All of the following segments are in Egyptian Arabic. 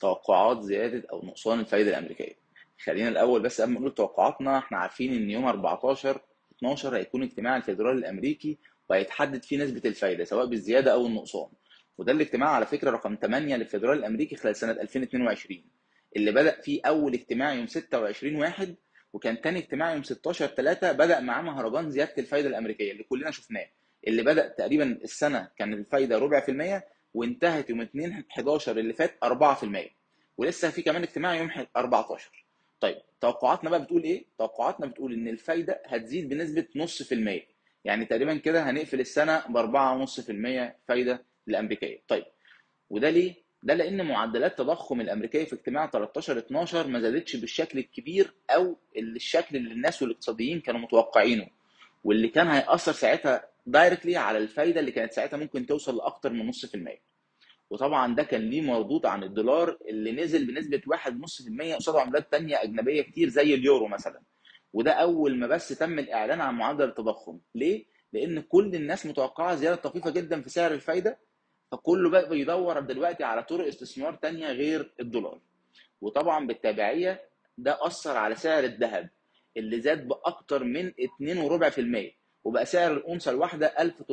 توقعات زياده او نقصان الفائده الامريكيه خلينا الاول بس قبل ما نقول توقعاتنا احنا عارفين ان يوم 14 12 هيكون اجتماع الفيدرالي الامريكي وهيتحدد فيه نسبه الفائده سواء بالزياده او النقصان وده الاجتماع على فكره رقم 8 للفيدرالي الامريكي خلال سنه 2022 اللي بدا فيه اول اجتماع يوم 26 واحد وكان تاني اجتماع يوم 16 3 بدا معاه مهرجان زياده الفائده الامريكيه اللي كلنا شفناه اللي بدا تقريبا السنه كان الفايده ربع في المية وانتهت يوم 2 11 اللي فات 4% ولسه في كمان اجتماع يوم 14 طيب توقعاتنا بقى بتقول ايه؟ توقعاتنا بتقول ان الفايده هتزيد بنسبه نص في المية يعني تقريبا كده هنقفل السنه ب 4.5% فايده الامريكيه طيب وده ليه؟ ده لان معدلات التضخم الامريكيه في اجتماع 13 12 ما زادتش بالشكل الكبير او الشكل اللي الناس والاقتصاديين كانوا متوقعينه واللي كان هيأثر ساعتها دايركتلي على الفايده اللي كانت ساعتها ممكن توصل لاكتر من نص في المية وطبعا ده كان ليه مردود عن الدولار اللي نزل بنسبه 1.5% قصاد عملات تانية اجنبيه كتير زي اليورو مثلا وده اول ما بس تم الاعلان عن معدل التضخم ليه لان كل الناس متوقعه زياده طفيفه جدا في سعر الفايده فكله بقى بيدور دلوقتي على طرق استثمار تانية غير الدولار وطبعا بالتبعيه ده اثر على سعر الذهب اللي زاد باكتر من 2.4% وبقى سعر الاونصه الواحده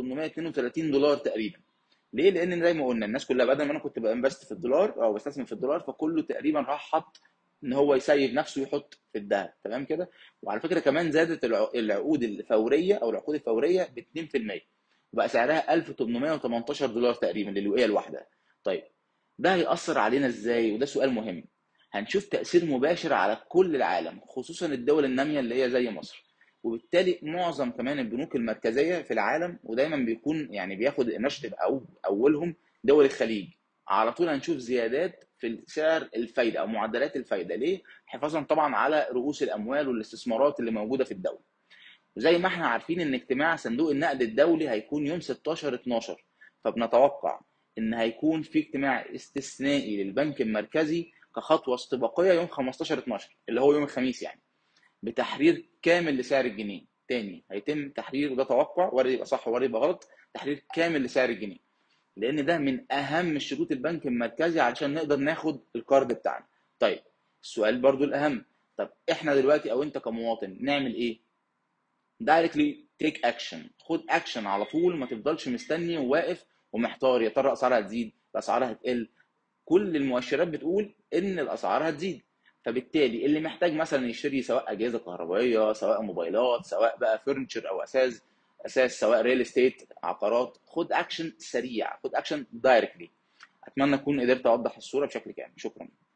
1832 دولار تقريبا ليه؟ لان زي ما قلنا الناس كلها بدل ما انا كنت بانفست في الدولار او بستثمر في الدولار فكله تقريبا راح حط ان هو يسيب نفسه ويحط في الذهب تمام كده؟ وعلى فكره كمان زادت العقود الفوريه او العقود الفوريه ب 2% وبقى سعرها 1818 دولار تقريبا للوقيه الواحده. طيب ده هيأثر علينا ازاي؟ وده سؤال مهم. هنشوف تأثير مباشر على كل العالم خصوصا الدول الناميه اللي هي زي مصر. وبالتالي معظم كمان البنوك المركزيه في العالم ودايما بيكون يعني بياخد الانشيتيف او اولهم دول الخليج على طول هنشوف زيادات في سعر الفايده او معدلات الفايده ليه؟ حفاظا طبعا على رؤوس الاموال والاستثمارات اللي موجوده في الدوله. وزي ما احنا عارفين ان اجتماع صندوق النقد الدولي هيكون يوم 16 12 فبنتوقع ان هيكون في اجتماع استثنائي للبنك المركزي كخطوه استباقيه يوم 15 12 اللي هو يوم الخميس يعني. بتحرير كامل لسعر الجنيه تاني هيتم تحرير وده توقع وارد يبقى صح وارد يبقى غلط تحرير كامل لسعر الجنيه لان ده من اهم شروط البنك المركزي علشان نقدر ناخد الكارد بتاعنا طيب السؤال برضو الاهم طب احنا دلوقتي او انت كمواطن نعمل ايه دايركتلي تيك اكشن خد اكشن على طول ما تفضلش مستني وواقف ومحتار يا ترى اسعارها هتزيد الاسعار هتقل كل المؤشرات بتقول ان الاسعار هتزيد فبالتالي اللي محتاج مثلا يشتري سواء اجهزه كهربائيه سواء موبايلات سواء بقى فرنتشر او اساس اساس سواء ريل استيت عقارات خد اكشن سريع خد اكشن دايركتلي اتمنى اكون قدرت اوضح الصوره بشكل كامل شكرا